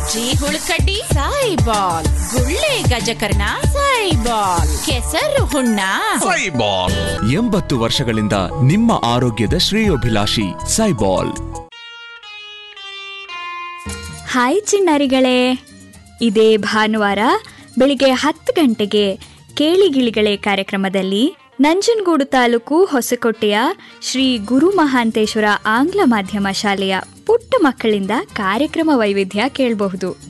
ಸಜ್ಜಿ ಹುಳುಕಡ್ಡಿ ಸಾಯಿಬಾಲ್ ಗುಳ್ಳೆ ಗಜಕರ್ಣ ಸಾಯಿಬಾಲ್ ಕೆಸರು ಹುಣ್ಣ ಸೈಬಾಲ್ ಎಂಬತ್ತು ವರ್ಷಗಳಿಂದ ನಿಮ್ಮ ಆರೋಗ್ಯದ ಶ್ರೇಯೋಭಿಲಾಷಿ ಸೈಬಾಲ್ ಹಾಯ್ ಚಿಣ್ಣರಿಗಳೇ ಇದೇ ಭಾನುವಾರ ಬೆಳಿಗ್ಗೆ ಹತ್ತು ಗಂಟೆಗೆ ಕೇಳಿಗಿಳಿಗಳೇ ಕಾರ್ಯಕ್ರಮದಲ್ಲಿ ನಂಜನಗೂಡು ತಾಲೂಕು ಹೊಸಕೋಟೆಯ ಶ್ರೀ ಗುರು ಮಹಾಂತೇಶ್ವರ ಆಂಗ್ಲ ಮಾಧ್ಯಮ ಶಾಲೆಯ ಪುಟ್ಟ ಮಕ್ಕಳಿಂದ ಕಾರ್ಯಕ್ರಮ ವೈವಿಧ್ಯ ಕೇಳಬಹುದು